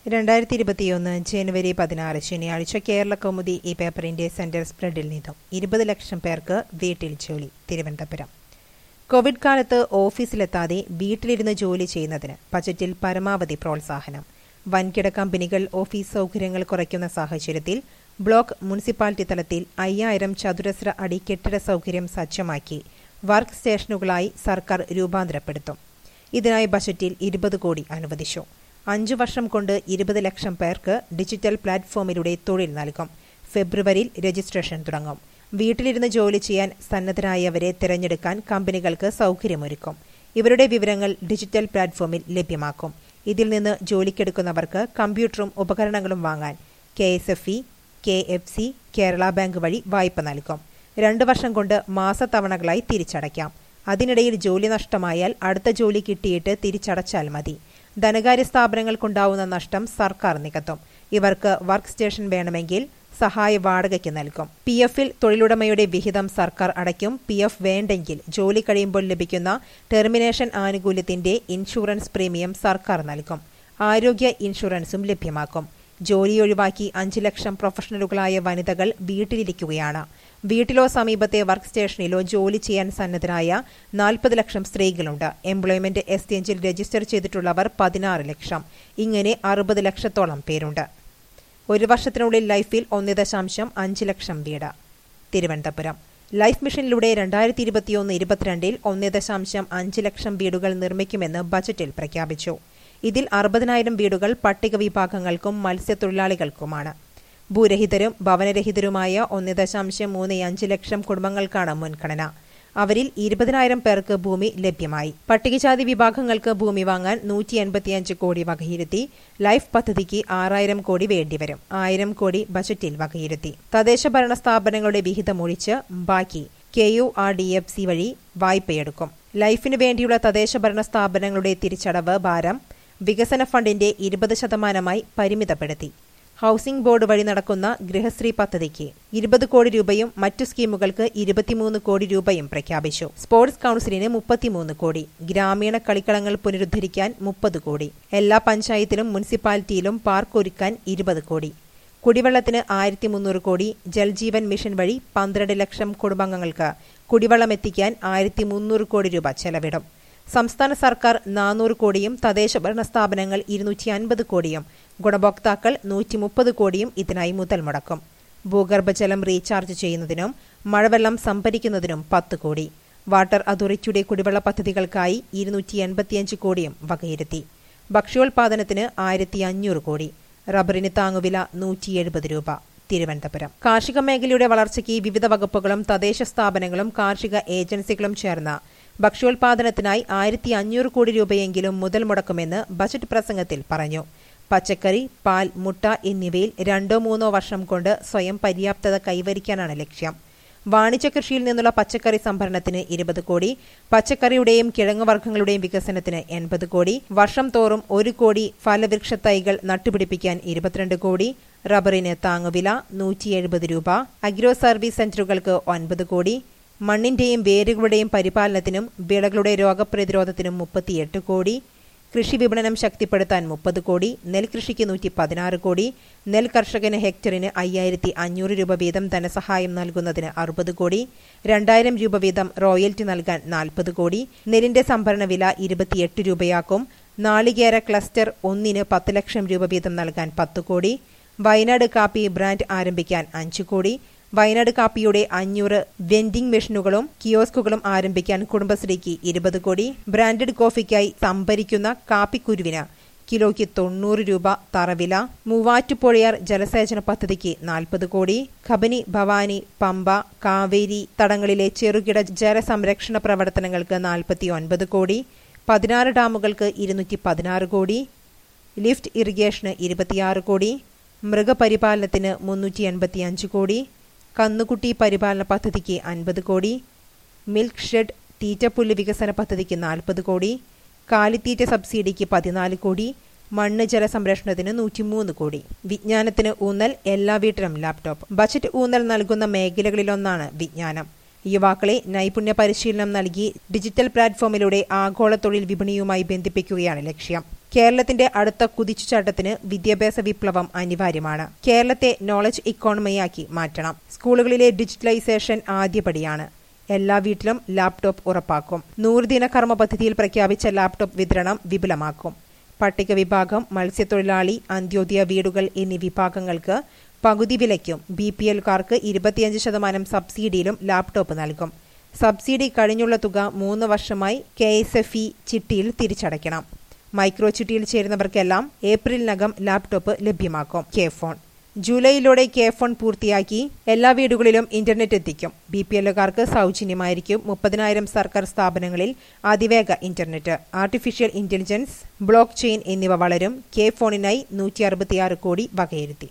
രണ്ടായിരത്തി ഇരുപത്തിയൊന്ന് ജനുവരി പതിനാറ് ശനിയാഴ്ച കേരള കൗമുദി ഈ പേപ്പറിന്റെ സെന്റർ സ്പ്രെഡിൽ നിന്നും ഇരുപത് ലക്ഷം പേർക്ക് വീട്ടിൽ ജോലി തിരുവനന്തപുരം കോവിഡ് കാലത്ത് ഓഫീസിലെത്താതെ വീട്ടിലിരുന്ന് ജോലി ചെയ്യുന്നതിന് ബജറ്റിൽ പരമാവധി പ്രോത്സാഹനം വൻകിട കമ്പനികൾ ഓഫീസ് സൗകര്യങ്ങൾ കുറയ്ക്കുന്ന സാഹചര്യത്തിൽ ബ്ലോക്ക് മുനിസിപ്പാലിറ്റി തലത്തിൽ അയ്യായിരം ചതുരശ്ര അടി കെട്ടിട സൗകര്യം സജ്ജമാക്കി വർക്ക് സ്റ്റേഷനുകളായി സർക്കാർ രൂപാന്തരപ്പെടുത്തും ഇതിനായി ബജറ്റിൽ ഇരുപത് കോടി അനുവദിച്ചു അഞ്ചു വർഷം കൊണ്ട് ഇരുപത് ലക്ഷം പേർക്ക് ഡിജിറ്റൽ പ്ലാറ്റ്ഫോമിലൂടെ തൊഴിൽ നൽകും ഫെബ്രുവരിയിൽ രജിസ്ട്രേഷൻ തുടങ്ങും വീട്ടിലിരുന്ന് ജോലി ചെയ്യാൻ സന്നദ്ധരായവരെ തിരഞ്ഞെടുക്കാൻ കമ്പനികൾക്ക് സൗകര്യമൊരുക്കും ഇവരുടെ വിവരങ്ങൾ ഡിജിറ്റൽ പ്ലാറ്റ്ഫോമിൽ ലഭ്യമാക്കും ഇതിൽ നിന്ന് ജോലിക്കെടുക്കുന്നവർക്ക് കമ്പ്യൂട്ടറും ഉപകരണങ്ങളും വാങ്ങാൻ K S F E K F C Kerala bank വഴി വായ്പ നൽകും രണ്ടു വർഷം കൊണ്ട് മാസത്തവണകളായി തിരിച്ചടയ്ക്കാം അതിനിടയിൽ ജോലി നഷ്ടമായാൽ അടുത്ത ജോലി കിട്ടിയിട്ട് തിരിച്ചടച്ചാൽ മതി ധനകാര്യ സ്ഥാപനങ്ങൾക്കുണ്ടാവുന്ന നഷ്ടം സർക്കാർ നികത്തും ഇവർക്ക് വർക്ക് സ്റ്റേഷൻ വേണമെങ്കിൽ സഹായ വാടകയ്ക്ക് നൽകും പി എഫിൽ തൊഴിലുടമയുടെ വിഹിതം സർക്കാർ അടയ്ക്കും പി എഫ് വേണ്ടെങ്കിൽ ജോലി കഴിയുമ്പോൾ ലഭിക്കുന്ന ടെർമിനേഷൻ ആനുകൂല്യത്തിന്റെ ഇൻഷുറൻസ് പ്രീമിയം സർക്കാർ നൽകും ആരോഗ്യ ഇൻഷുറൻസും ലഭ്യമാക്കും ജോലി ഒഴിവാക്കി അഞ്ച് ലക്ഷം പ്രൊഫഷണലുകളായ വനിതകൾ വീട്ടിലിരിക്കുകയാണ് വീട്ടിലോ സമീപത്തെ വർക്ക് സ്റ്റേഷനിലോ ജോലി ചെയ്യാൻ സന്നദ്ധരായ നാൽപ്പത് ലക്ഷം സ്ത്രീകളുണ്ട് എംപ്ലോയ്മെന്റ് എക്സ്ചേഞ്ചിൽ രജിസ്റ്റർ ചെയ്തിട്ടുള്ളവർ പതിനാറ് ലക്ഷം ഇങ്ങനെ അറുപത് ലക്ഷത്തോളം പേരുണ്ട് ഒരു വർഷത്തിനുള്ളിൽ ലൈഫിൽ ഒന്ന് ദശാംശം അഞ്ച് ലക്ഷം വീട് തിരുവനന്തപുരം ലൈഫ് മിഷനിലൂടെ രണ്ടായിരത്തി ഇരുപത്തിയൊന്ന് ഇരുപത്തിരണ്ടിൽ ഒന്ന് ദശാംശം അഞ്ച് ലക്ഷം വീടുകൾ നിർമ്മിക്കുമെന്ന് ബജറ്റിൽ പ്രഖ്യാപിച്ചു ഇതിൽ അറുപതിനായിരം വീടുകൾ പട്ടിക വിഭാഗങ്ങൾക്കും മത്സ്യത്തൊഴിലാളികൾക്കുമാണ് ഭൂരഹിതരും ഭവനരഹിതരുമായ ഒന്ന് ദശാംശം മൂന്ന് അഞ്ച് ലക്ഷം കുടുംബങ്ങൾക്കാണ് മുൻഗണന അവരിൽ ഇരുപതിനായിരം പേർക്ക് ഭൂമി ലഭ്യമായി പട്ടികജാതി വിഭാഗങ്ങൾക്ക് ഭൂമി വാങ്ങാൻ നൂറ്റി എൺപത്തിയഞ്ച് കോടി വകയിരുത്തി ലൈഫ് പദ്ധതിക്ക് ആറായിരം കോടി വേണ്ടിവരും ആയിരം കോടി ബജറ്റിൽ വകയിരുത്തി തദ്ദേശ ഭരണ സ്ഥാപനങ്ങളുടെ വിഹിതമൊഴിച്ച് ബാക്കി K U R D F C വഴി വായ്പയെടുക്കും ലൈഫിനു വേണ്ടിയുള്ള തദ്ദേശ ഭരണ സ്ഥാപനങ്ങളുടെ തിരിച്ചടവ് ഭാരം വികസന ഫണ്ടിന്റെ ഇരുപത് ശതമാനമായി പരിമിതപ്പെടുത്തി ഹൌസിംഗ് ബോർഡ് വഴി നടക്കുന്ന ഗൃഹശ്രീ പദ്ധതിക്ക് ഇരുപത് കോടി രൂപയും മറ്റു സ്കീമുകൾക്ക് ഇരുപത്തിമൂന്ന് കോടി രൂപയും പ്രഖ്യാപിച്ചു സ്പോർട്സ് കൌൺസിലിന് മുപ്പത്തിമൂന്ന് കോടി ഗ്രാമീണ കളിക്കളങ്ങൾ പുനരുദ്ധരിക്കാൻ മുപ്പത് കോടി എല്ലാ പഞ്ചായത്തിലും മുനിസിപ്പാലിറ്റിയിലും പാർക്ക് ഒരുക്കാൻ ഇരുപത് കോടി കുടിവെള്ളത്തിന് ആയിരത്തി മുന്നൂറ് കോടി ജൽജീവൻ മിഷൻ വഴി പന്ത്രണ്ട് ലക്ഷം കുടുംബാംഗങ്ങൾക്ക് കുടിവെള്ളം എത്തിക്കാൻ ആയിരത്തി മുന്നൂറ് കോടി രൂപ ചെലവിടും സംസ്ഥാന സർക്കാർ നാനൂറ് കോടിയും തദ്ദേശ ഭരണ സ്ഥാപനങ്ങൾ ഇരുന്നൂറ്റി അൻപത് കോടിയും ഗുണഭോക്താക്കൾ നൂറ്റി മുപ്പത് കോടിയും ഇതിനായി മുതൽ മുടക്കും ഭൂഗർഭജലം റീചാർജ് ചെയ്യുന്നതിനും മഴവെള്ളം സംഭരിക്കുന്നതിനും പത്ത് കോടി വാട്ടർ അതോറിറ്റിയുടെ കുടിവെള്ള പദ്ധതികൾക്കായി ഇരുന്നൂറ്റി എൺപത്തിയഞ്ച് കോടിയും വകയിരുത്തി ഭക്ഷ്യോൽപാദനത്തിന് ആയിരത്തി അഞ്ഞൂറ് കോടി റബ്ബറിന് താങ്ങുവില നൂറ്റി എഴുപത് രൂപ തിരുവനന്തപുരം കാർഷിക മേഖലയുടെ വളർച്ചയ്ക്ക് വിവിധ വകുപ്പുകളും തദ്ദേശ സ്ഥാപനങ്ങളും കാർഷിക ഏജൻസികളും ചേർന്ന് ഭക്ഷ്യോൽപാദനത്തിനായി ആയിരത്തി അഞ്ഞൂറ് കോടി രൂപയെങ്കിലും മുതൽ മുടക്കുമെന്ന് ബജറ്റ് പ്രസംഗത്തിൽ പറഞ്ഞു പച്ചക്കറി പാൽ മുട്ട എന്നിവയിൽ രണ്ടോ മൂന്നോ വർഷം കൊണ്ട് സ്വയം പര്യാപ്തത കൈവരിക്കാനാണ് ലക്ഷ്യം വാണിജ്യ കൃഷിയിൽ നിന്നുള്ള പച്ചക്കറി സംഭരണത്തിന് ഇരുപത് കോടി പച്ചക്കറിയുടെയും കിഴങ്ങുവർഗ്ഗങ്ങളുടെയും വികസനത്തിന് എൺപത് കോടി വർഷം തോറും ഒരു കോടി ഫലവൃക്ഷ തൈകൾ നട്ടുപിടിപ്പിക്കാൻ ഇരുപത്തിരണ്ട് കോടി റബ്ബറിന് താങ്ങുവില നൂറ്റി എഴുപത് രൂപ അഗ്രോ സർവീസ് സെന്ററുകൾക്ക് ഒൻപത് കോടി മണ്ണിന്റെയും വേരുകളുടെയും പരിപാലനത്തിനും വിളകളുടെ രോഗപ്രതിരോധത്തിനും മുപ്പത്തിയെട്ട് കോടി കൃഷി വിപണനം ശക്തിപ്പെടുത്താൻ മുപ്പത് കോടി നെൽകൃഷിക്ക് നൂറ്റി പതിനാറ് കോടി നെൽ കർഷകന് ഹെക്ടറിന് അയ്യായിരത്തി അഞ്ഞൂറ് രൂപ വീതം ധനസഹായം നൽകുന്നതിന് അറുപത് കോടി രണ്ടായിരം രൂപ വീതം റോയൽറ്റി നൽകാൻ നാൽപ്പത് കോടി നെല്ലിന്റെ സംഭരണ വില ഇരുപത്തിയെട്ട് രൂപയാക്കും നാളികേര ക്ലസ്റ്റർ ഒന്നിന് പത്ത് ലക്ഷം രൂപ വീതം നൽകാൻ പത്ത് കോടി വയനാട് കാപ്പി ബ്രാൻഡ് ആരംഭിക്കാൻ അഞ്ചു കോടി വയനാട് കാപ്പിയുടെ അഞ്ഞൂറ് വെൻഡിംഗ് മെഷീനുകളും കിയോസ്കുകളും ആരംഭിക്കാൻ കുടുംബശ്രീക്ക് ഇരുപത് കോടി ബ്രാൻഡഡ് കോഫിക്കായി സംഭരിക്കുന്ന കാപ്പിക്കുരുവിന് കിലോയ്ക്ക് തൊണ്ണൂറ് രൂപ തറവില മൂവാറ്റുപുഴയാർ ജലസേചന പദ്ധതിക്ക് നാൽപ്പത് കോടി ഖബനി ഭവാനി പമ്പ കാവേരി തടങ്ങളിലെ ചെറുകിട ജലസംരക്ഷണ പ്രവർത്തനങ്ങൾക്ക് നാൽപ്പത്തി ഒൻപത് കോടി പതിനാറ് ഡാമുകൾക്ക് ഇരുന്നൂറ്റി പതിനാറ് കോടി ലിഫ്റ്റ് ഇറിഗേഷന് ഇരുപത്തിയാറ് കോടി മൃഗപരിപാലനത്തിന് മുന്നൂറ്റി എൺപത്തിയഞ്ച് കോടി കന്നുകുട്ടി പരിപാലന പദ്ധതിക്ക് അൻപത് കോടി മിൽക്ക് ഷെഡ് തീറ്റപ്പുല്ല് വികസന പദ്ധതിക്ക് നാൽപ്പത് കോടി കാലിത്തീറ്റ സബ്സിഡിക്ക് പതിനാല് കോടി മണ്ണ് ജല സംരക്ഷണത്തിന് നൂറ്റിമൂന്ന് കോടി വിജ്ഞാനത്തിന് ഊന്നൽ എല്ലാ വീട്ടിലും ലാപ്ടോപ്പ് ബജറ്റ് ഊന്നൽ നൽകുന്ന മേഖലകളിലൊന്നാണ് വിജ്ഞാനം യുവാക്കളെ നൈപുണ്യ പരിശീലനം നൽകി ഡിജിറ്റൽ പ്ലാറ്റ്ഫോമിലൂടെ ആഗോള തൊഴിൽ വിപണിയുമായി ബന്ധിപ്പിക്കുകയാണ് ലക്ഷ്യം കേരളത്തിന്റെ അടുത്ത കുതിച്ചുചാട്ടത്തിന് വിദ്യാഭ്യാസ വിപ്ലവം അനിവാര്യമാണ് കേരളത്തെ നോളജ് ഇക്കോണമിയാക്കി മാറ്റണം സ്കൂളുകളിലെ ഡിജിറ്റലൈസേഷൻ ആദ്യപടിയാണ് എല്ലാ വീട്ടിലും ലാപ്ടോപ്പ് ഉറപ്പാക്കും നൂറുദിന കർമ്മ പദ്ധതിയിൽ പ്രഖ്യാപിച്ച ലാപ്ടോപ്പ് വിതരണം വിപുലമാക്കും പട്ടിക വിഭാഗം മത്സ്യത്തൊഴിലാളി അന്ത്യോദയ വീടുകൾ എന്നീ വിഭാഗങ്ങൾക്ക് പകുതി വിലയ്ക്കും ബി പി എൽക്കാർക്ക് ഇരുപത്തിയഞ്ച് ശതമാനം സബ്സിഡിയിലും ലാപ്ടോപ്പ് നൽകും സബ്സിഡി കഴിഞ്ഞുള്ള തുക മൂന്ന് വർഷമായി കെ എസ് എഫ് ഇ ചിട്ടിയിൽ തിരിച്ചടയ്ക്കണം മൈക്രോ ചിട്ടിയിൽ ചേരുന്നവർക്കെല്ലാം ഏപ്രിലിനകം ലാപ്ടോപ്പ് ലഭ്യമാക്കും കെ ഫോൺ ജൂലൈയിലൂടെ കെ ഫോൺ പൂർത്തിയാക്കി എല്ലാ വീടുകളിലും ഇന്റർനെറ്റ് എത്തിക്കും ബി പി എല്ലുകാർക്ക് സൗജന്യമായിരിക്കും മുപ്പതിനായിരം സർക്കാർ സ്ഥാപനങ്ങളിൽ അതിവേഗ internet artificial intelligence blockchain എന്നിവ വളരും കെ ഫോണിനായി നൂറ്റി കോടി വകയിരുത്തി